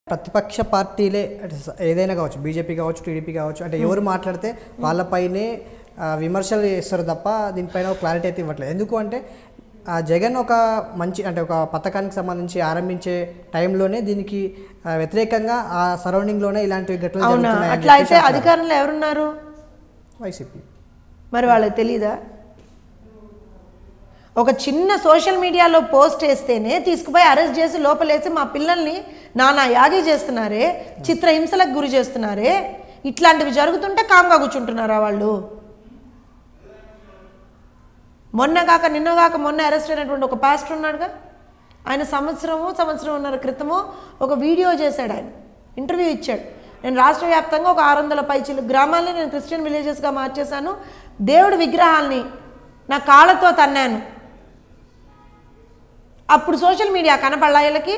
ప్రతిపక్ష పార్టీలే అంటే స- ఏదైనా కావచ్చు బీజేపీ కావచ్చు టీడీపీ కావచ్చు అంటే ఎవరు మాట్లాడితే వాళ్ళపైనే ఆ, విమర్శలు చేస్తారు తప్ప దీనిపైన ఒక క్లారిటీ అయితే ఇవ్వట్లేదు ఎందుకు అంటే ఆ, జగన్ ఒక మంచి అంటే ఒక పథకానికి సంబంధించి ఆరంభించే టైంలోనే దీనికి ఆ, వ్యతిరేకంగా ఆ సరౌండింగ్లోనే ఇలాంటి ఘటనలు అవునా జరుగుతున్నాయని అట్లా అయితే చెప్పేసి అంటున్నారు. అధికారంలో ఎవరున్నారు వైసీపీ మరి వాళ్ళకి తెలీదా ఒక చిన్న సోషల్ మీడియాలో పోస్ట్ వేస్తేనే తీసుకుపోయి అరెస్ట్ చేసి లోపలేసి మా పిల్లల్ని నానా యాగి చేస్తున్నారే చిత్రహింసలకు గురి చేస్తున్నారే ఇట్లాంటివి జరుగుతుంటే కామ్గా కూర్చుంటున్నారా వాళ్ళు మొన్న కాక నిన్న కాక మొన్న అరెస్ట్ అయినటువంటి ఒక పాస్టర్ ఉన్నాడుగా ఆయన సంవత్సరము సంవత్సరంన్నర క్రితము ఒక వీడియో చేశాడు ఆయన ఇంటర్వ్యూ ఇచ్చాడు నేను రాష్ట్ర వ్యాప్తంగా ఒక ఆరు వందల పైచిలు గ్రామాలని నేను క్రిస్టియన్ విలేజెస్గా మార్చేశాను దేవుడి విగ్రహాల్ని నా కాళ్ళతో తన్నాను అప్పుడు సోషల్ మీడియా కనపడలా వీళ్ళకి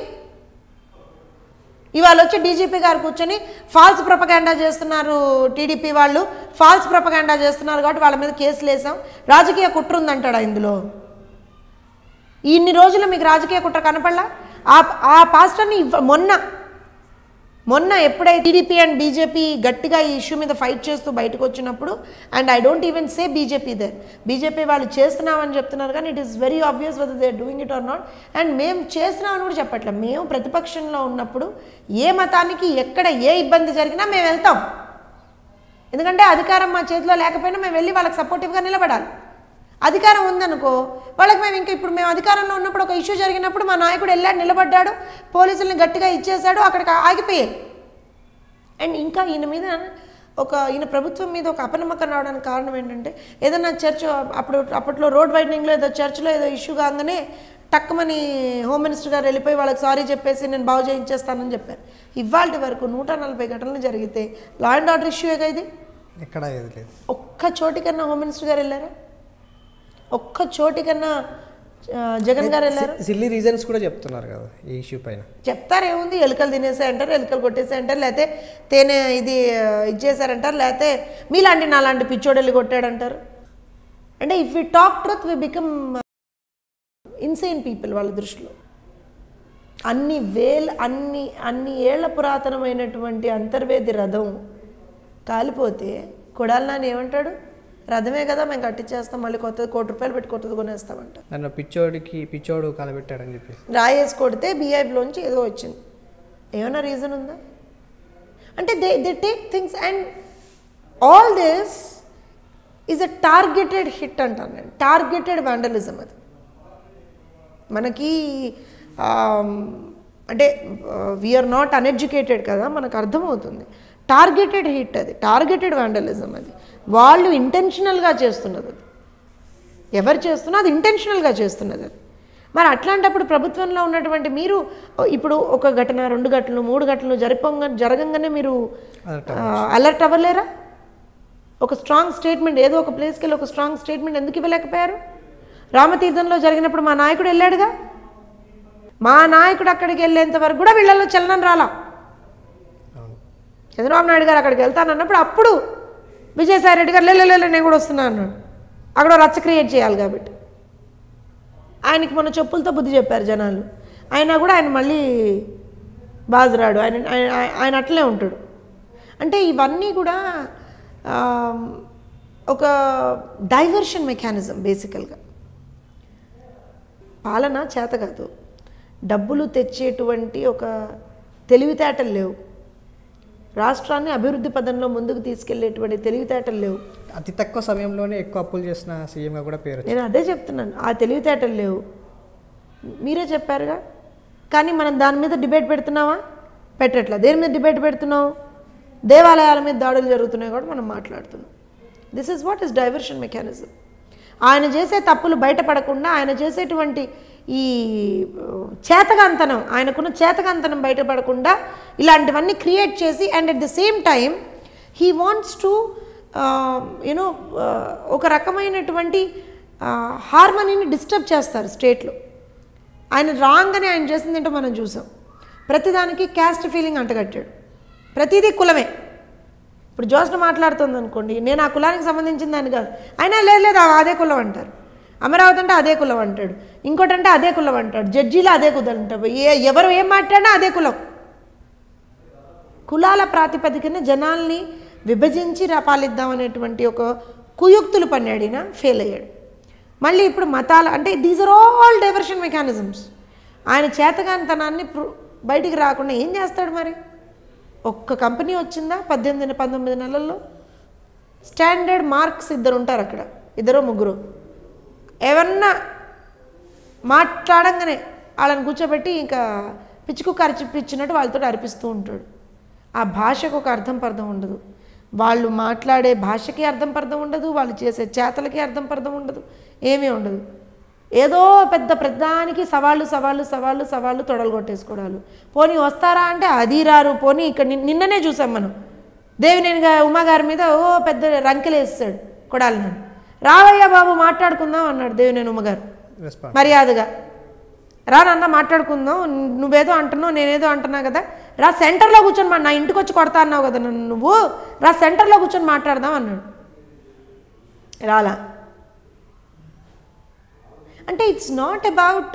ఇవాళ వచ్చి డీజీపీ గారు కూర్చొని ఫాల్స్ ప్రపగాండా చేస్తున్నారు టీడీపీ వాళ్ళు ఫాల్స్ ప్రపగాండా చేస్తున్నారు కాబట్టి వాళ్ళ మీద కేసులు వేసాం రాజకీయ కుట్ర ఉందంటాడా ఇందులో ఇన్ని రోజులు మీకు రాజకీయ కుట్ర కనపడలా ఆ ఆ పాస్టర్ని ఇవ్వ- మొన్న మొన్న ఎప్పుడైతే టీడీపీ అండ్ బీజేపీ గట్టిగా ఈ ఇష్యూ మీద ఫైట్ చేస్తూ బయటకు వచ్చినప్పుడు and I don't even say BJP they BJP వాళ్ళు చేస్తున్నామని చెప్తున్నారు కానీ it is very obvious whether they doing it or not and మేము చేస్తున్నామని కూడా చెప్పట్లేదు మేము ప్రతిపక్షంలో ఉన్నప్పుడు ఏ మతానికి ఎక్కడ ఏ ఇబ్బంది జరిగినా మేము వెళ్తాం ఎందుకంటే అధికారం మా చేతిలో లేకపోయినా మేము వెళ్ళి వాళ్ళకి సపోర్టివ్గా నిలబడాలి అధికారం ఉందనుకో వాళ్ళకి మేము ఇంకా ఇప్పుడు మేము అధికారంలో ఉన్నప్పుడు ఒక ఇష్యూ జరిగినప్పుడు మా నాయకుడు వెళ్ళాడు నిలబడ్డాడు పోలీసుల్ని గట్టిగా ఇచ్చేశాడు అక్కడికి ఆగిపోయాయి అండ్ ఇంకా ఈయన మీద ఒక ఈయన ప్రభుత్వం మీద ఒక అపనమ్మకం రావడానికి కారణం ఏంటంటే ఏదైనా చర్చ్ అప్పుడు అప్పట్లో రోడ్ వైడనింగ్లో ఏదో చర్చ్లో ఏదో ఇష్యూ కాగానే టక్కుమని హోమ్ మినిస్టర్ గారు వెళ్ళిపోయి వాళ్ళకి సారీ చెప్పేసి నేను బాగు చేయించేస్తానని చెప్పారు ఇవాళ వరకు నూట నలభై ఘటనలు జరిగితే లా అండ్ ఆర్డర్ ఇష్యూగా ఇది ఎక్కడ ఏది లేదు ఒక్క చోటికన్నా హోమ్ మినిస్టర్ గారు వెళ్ళారా ఒక్క చోటికన్నా ఆ, జగన్ గారు వెళ్ళారు సిల్లీ రీజన్స్ కూడా చెప్తున్నారు కదా ఈ ఇష్యూ పైన చెప్తారు ఏముంది ఎలుకలు తినేసే అంటారు ఎలుకలు కొట్టేసే అంటారు లేకపోతే తేనె ఇది ఆ, ఇది చేశారంటారు లేకపోతే మీలాంటి నాలాంటి పిచ్చోడెళ్ళి కొట్టాడంటారు అంటే if we talk truth we become insane people వాళ్ళ దృష్టిలో అన్ని వేల అన్ని అన్ని ఏళ్ల పురాతనమైనటువంటి అంతర్వేది రథం కాలిపోతే కొడాలి నాని ఏమంటాడు రథమే కదా మేము కట్టించేస్తాం మళ్ళీ కొత్తది కోటి రూపాయలు పెట్టి కొత్తది కొనేస్తామంట నన్ను పిచ్చోడికి పిచ్చోడు కాలబెట్టాడని చెప్పేసి రాయేసి కొడితే బీఐబీలోంచి ఏదో వచ్చింది ఏమైనా రీజన్ ఉందా అంటే they they take things and all this is a targeted hit అంటాను నేను టార్గెటెడ్ వ్యాండలిజం అది మనకి ఆమ్, అంటే వీఆర్ నాట్ అన్ఎడ్యుకేటెడ్ కదా మనకు అర్థమవుతుంది టార్గెటెడ్ హిట్ అది టార్గెటెడ్ వ్యాండలిజం అది వాళ్ళు ఇంటెన్షనల్గా చేస్తున్నది అది ఎవరు చేస్తున్నా అది ఇంటెన్షనల్గా చేస్తున్నది అది మరి అట్లాంటప్పుడు ప్రభుత్వంలో ఉన్నటువంటి మీరు ఇప్పుడు ఒక ఘటన రెండు ఘటనలు మూడు ఘటనలు జరిపంగా జరగంగానే మీరు అలర్ట్ అవ్వలేరా ఒక స్ట్రాంగ్ స్టేట్మెంట్ ఏదో ఒక ప్లేస్కి వెళ్ళి ఒక స్ట్రాంగ్ స్టేట్మెంట్ ఎందుకు ఇవ్వలేకపోయారు రామతీర్థంలో జరిగినప్పుడు మా నాయకుడు వెళ్ళాడుగా మా నాయకుడు అక్కడికి వెళ్ళేంత వరకు కూడా వీళ్ళల్లో చలనం రాలా అవును చంద్రబాబు నాయుడు గారు అక్కడికి వెళ్తానన్నప్పుడు అప్పుడు విజయసాయి రెడ్డి గారు లేదు లేదు నేను కూడా వస్తున్నా అన్నాడు అక్కడ రచ్చ క్రియేట్ చేయాలి కాబట్టి ఆయనకి మొన్న చెప్పులతో బుద్ధి చెప్పారు జనాలు అయినా కూడా ఆయన మళ్ళీ బాజరాడు ఆయన ఆయన- ఆయన అట్లే ఉంటాడు అంటే ఇవన్నీ కూడా ఆ, ఒక డైవర్షన్ మెకానిజం బేసికల్గా పాలన చేత కాదు డబ్బులు తెచ్చేటువంటి ఒక తెలివితేటలు లేవు రాష్ట్రాన్ని అభివృద్ధి పదంలో ముందుకు తీసుకెళ్లేటువంటి తెలివితేటలు లేవు అతి తక్కువ సమయంలోనే ఎక్కువ అప్పులు చేసిన సీఎంగా కూడా పేరు వచ్చింది. నేను అదే చెప్తున్నాను ఆ తెలివితేటలు లేవు మీరే చెప్పారుగా కానీ మనం దాని మీద డిబేట్ పెడుతున్నావా పెట్టట్లా దేని మీద డిబేట్ పెడుతున్నావు దేవాలయాల మీద దాడులు జరుగుతున్నాయి కూడా మనం మాట్లాడుతున్నాం this is what is diversion mechanism ఆయన చేసే తప్పులు బయటపడకుండా ఆయన చేసేటువంటి ఈ ఆ, చేతగాంతనం ఆయనకున్న చేతగాంతనం బయటపడకుండా ఇలాంటివన్నీ క్రియేట్ చేసి and at the same time he wants to you know ఒక రకమైనటువంటి హార్మనీని డిస్టర్బ్ చేస్తారు స్టేట్లో ఆయన రాంగ్ అని ఆయన చేసింది ఏంటో మనం చూసాం ప్రతిదానికి క్యాస్ట్ ఫీలింగ్ అంటగట్టాడు ప్రతిదీ కులమే ఇప్పుడు జోస్న మాట్లాడుతుంది అనుకోండి నేను ఆ కులానికి సంబంధించిన దాన్ని కాదు అయినా లేదు లేదు ఆ- అదే కులం అంటారు అమరావతి అంటే అదే కులం అంటాడు ఇంకోటి అంటే అదే కులం అంటాడు జడ్జీలు అదే కులం అంటాడు ఏ ఎవరు ఏం మాట్లాడినా అదే కులం కులాల ప్రాతిపదికన జనాల్ని విభజించి రా- పాలిద్దాం అనేటువంటి ఒక కుయుక్తులు పన్నాడిన ఫెయిల్ అయ్యాడు మళ్ళీ ఇప్పుడు మతాల అంటే these are all diversion mechanisms ఆయన చేతగానితనాన్ని ప్రు- బయటికి రాకుండా ఏం చేస్తాడు మరి ఒక్క కంపెనీ వచ్చిందా పద్దెనిమిది పంతొమ్మిది నెలల్లో స్టాండర్డ్ మార్క్స్ ఇద్దరు ఉంటారు అక్కడ ఇద్దరు ముగ్గురు ఏమన్నా మాట్లాడంగానే వాళ్ళని కూర్చోబెట్టి ఇంకా పిచ్చుకు అరిచిపించినట్టు వాళ్ళతో అరిపిస్తూ ఉంటాడు ఆ భాషకు ఒక అర్థం పర్థం ఉండదు వాళ్ళు మాట్లాడే భాషకి అర్థం పర్థం ఉండదు వాళ్ళు చేసే చేతలకి అర్థం పర్థం ఉండదు ఏమీ ఉండదు ఏదో పెద్ద పెద్దానికి సవాళ్ళు సవాళ్ళు సవాళ్ళు సవాళ్ళు తొడలు కొట్టేసుకోవడాలు పోనీ వస్తారా అంటే అది రారు పోనీ ఇక్కడ నిన్- నిన్ననే చూసాం మనం దేవినేని గా ఉమా గారి మీద ఓ పెద్ద రంకెలేస్తాడు కొడాలి నన్ను రావయ్య బాబు మాట్లాడుకుందాం అన్నాడు దేవినేని ఉమ్మగారు రెస్పాన్స్ మర్యాదగా రా నాన్న మాట్లాడుకుందాం నువ్వేదో అంటున్నావు నేనేదో అంటున్నా కదా రా సెంటర్లో కూర్చొని మా నా ఇంటికి వచ్చి కొడతా అన్నావు కదా నన్ను నువ్వు రా సెంటర్లో కూర్చొని మాట్లాడదాం అన్నాడు రాలా అంటే it's not about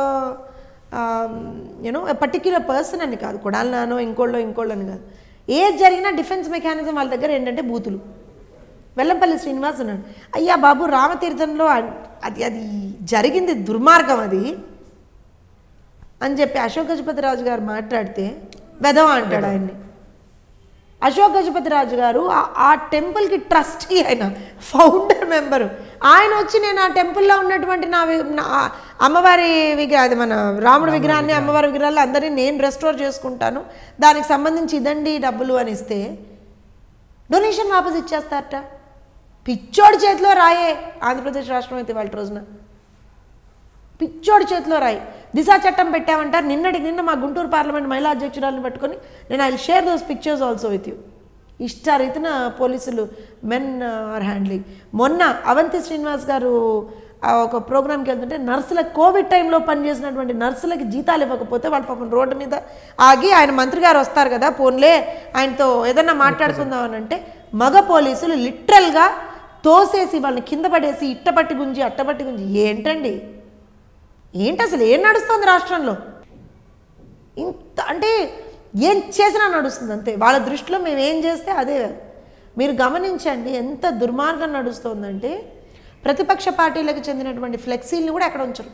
you know particular person అని కాదు కొడాలి నానో ఇంకోళ్ళో ఇంకోళ్ళు అని కాదు ఏది జరిగినా డిఫెన్స్ మెకానిజం వాళ్ళ దగ్గర ఏంటంటే బూతులు వెల్లంపల్లి శ్రీనివాస్ ఉన్నాడు అయ్యా బాబు రామతీర్థంలో అ- అది అది జరిగింది దుర్మార్గం అది అని చెప్పి అశోక్ గజపతి రాజు గారు మాట్లాడితే వెధవ అంటాడు ఆయన్ని అశోక్ గజపతి రాజు గారు ఆ- ఆ టెంపుల్కి ట్రస్టీ ఆయన ఫౌండర్ మెంబరు ఆయన వచ్చి నేను ఆ టెంపుల్లో ఉన్నటువంటి నా వి- నా అమ్మవారి విగ్రహ అది మన రాముడి విగ్రహాన్ని అమ్మవారి విగ్రహాలు అందరినీ నేను రెస్టోర్ చేసుకుంటాను దానికి సంబంధించి ఇదండి డబ్బులు అని ఇస్తే డొనేషన్ వాపస్ ఇచ్చేస్తారట పిచ్చోడి చేతిలో రాయే ఆంధ్రప్రదేశ్ రాష్ట్రం అయితే వాళ్ళ రోజున పిచ్చోడి చేతిలో రాయి దిశా చట్టం పెట్టామంటారు నిన్నటికి నిన్న మా గుంటూరు పార్లమెంట్ మహిళా అధ్యక్షురాలను పట్టుకొని నేను I share those pictures also with you ఇష్టారీతిన పోలీసులు మెన్ ఆర్ హ్యాండ్లింగ్ మొన్న అవంతి శ్రీనివాస్ గారు ఆ ఒక ప్రోగ్రామ్కి వెళ్తుంటే నర్సులకు కోవిడ్ టైంలో పనిచేసినటువంటి నర్సులకి జీతాలు ఇవ్వకపోతే వాళ్ళ పాపం రోడ్డు మీద ఆగి ఆయన మంత్రి గారు వస్తారు కదా పోన్లే ఆయనతో ఏదన్నా మాట్లాడుకుందాం అని అంటే మగ పోలీసులు లిటరల్గా తోసేసి వాళ్ళని కింద పడేసి ఇట్టపట్టి గుంజి అట్టపట్టి గుంజి ఏంటండి ఏంటి అసలు ఏం నడుస్తుంది రాష్ట్రంలో ఇంత అంటే ఏం చేసినా నడుస్తుంది అంతే వాళ్ళ దృష్టిలో మేము ఏం చేస్తే అదే మీరు గమనించండి ఎంత దుర్మార్గం నడుస్తుందంటే ప్రతిపక్ష పార్టీలకు చెందినటువంటి ఫ్లెక్సీలను కూడా అక్కడ ఉంచరు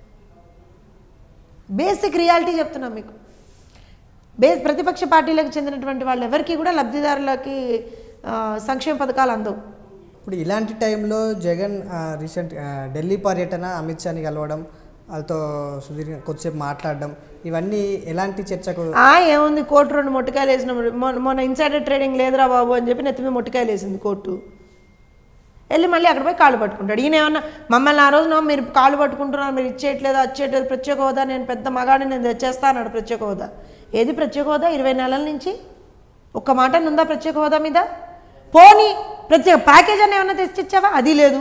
బేసిక్ రియాలిటీ చెప్తున్నాం మీకు బేస్ ప్రతిపక్ష పార్టీలకు చెందినటువంటి వాళ్ళు ఎవరికి కూడా లబ్ధిదారులకి ఆ, సంక్షేమ పథకాలు అందవు ఇప్పుడు ఇలాంటి టైంలో జగన్ ఆ, రీసెంట్ ఆ, ఢిల్లీ పర్యటన అమిత్ షాని కలవడం వాళ్ళతో సుదీర్ఘ కొద్దిసేపు మాట్లాడడం ఇవన్నీ ఎలాంటి చర్చకు ఆ ఏముంది కోర్టు రెండు మొట్టకాయలు వేసినప్పుడు మొన్న మొన్న ఇన్సైడర్ ట్రేడింగ్ లేదురా బాబు అని చెప్పి నెత్తి మీద మొట్టకాయలు వేసింది కోర్టు వెళ్ళి మళ్ళీ అక్కడ పోయి కాళ్ళు పట్టుకుంటాడు ఈయన ఏమన్నా మమ్మల్ని ఆ రోజున మీరు కాళ్ళు పట్టుకుంటున్నారు మీరు ఇచ్చేయట్లేదు వచ్చేయట్లేదు ప్రత్యేక హోదా నేను పెద్ద మగాడిని నేను తెచ్చేస్తా అన్నాడు ప్రత్యేక హోదా ఏది ప్రత్యేక హోదా ఇరవై నెలల నుంచి ఒక్క మాట ఉందా ప్రత్యేక హోదా మీద పోనీ ప్రత్యేక ప్యాకేజ్ అని ఏమన్నా తెచ్చిచ్చావా అది లేదు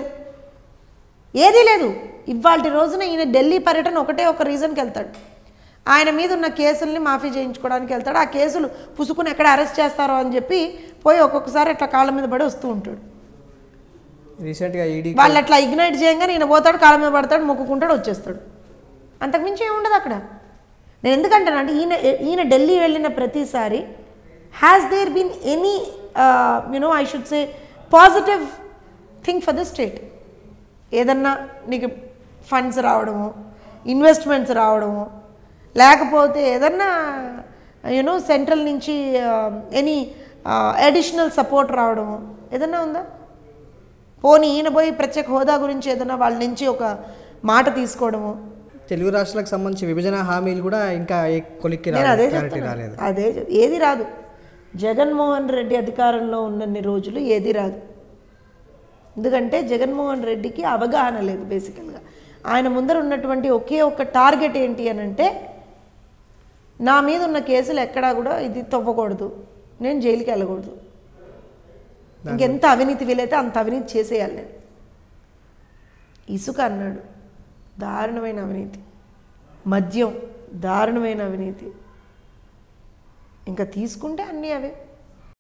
ఏదీ లేదు ఇవాళ రోజున ఈయన ఢిల్లీ పర్యటన ఒకటే ఒక రీజన్కి వెళ్తాడు ఆయన మీద ఉన్న కేసుల్ని మాఫీ చేయించుకోవడానికి వెళ్తాడు ఆ కేసులు పుసుకుని ఎక్కడ అరెస్ట్ చేస్తారో అని చెప్పి పోయి ఒక్కొక్కసారి అట్లా కాళ్ళ మీద పడి వస్తూ ఉంటాడు రీసెంట్గా ఈడీ వాళ్ళు అట్లా ఇగ్నైట్ చేయగానే ఈయన పోతాడు కాళ్ళ మీద పడతాడు మొక్కుకుంటాడు వచ్చేస్తాడు అంతకుమించి ఏముండదు అక్కడ నేను ఎందుకంటానంటే ఈయన ఈయన ఢిల్లీ వెళ్ళిన ప్రతిసారి has there been any you know I should say positive thing for the state ఏదన్నా నీకు ఫండ్స్ రావడము ఇన్వెస్ట్మెంట్స్ రావడము లేకపోతే ఏదన్నా యూనో సెంట్రల్ నుంచి ఎనీ అడిషనల్ సపోర్ట్ రావడము ఏదన్నా ఉందా పోనీ ఈయన పోయి ప్రత్యేక హోదా గురించి ఏదైనా వాళ్ళ నుంచి ఒక మాట తీసుకోవడము తెలుగు రాష్ట్రాలకు సంబంధించి విభజన హామీలు కూడా ఇంకా ఏ కొలిక్కి నేను అదే రాలేదు క్లారిటీ చెప్తున్నా. రాలేదు అదే చెప్- ఏది రాదు జగన్మోహన్ రెడ్డి అధికారంలో ఉన్నన్ని రోజులు ఏది రాదు ఎందుకంటే జగన్మోహన్ రెడ్డికి అవగాహన లేదు బేసికల్గా ఆయన ముందర ఉన్నటువంటి ఒకే ఒక్క టార్గెట్ ఏంటి అని అంటే నా మీద ఉన్న కేసులు ఎక్కడా కూడా ఇది తవ్వకూడదు నేను జైలుకి వెళ్ళకూడదు ఇంకెంత అవినీతి వీలైతే అంత అవినీతి చేసేయాలి నేను ఇసుక అన్నాడు దారుణమైన అవినీతి మద్యం దారుణమైన అవినీతి ఇంకా తీసుకుంటే అన్నీ అవే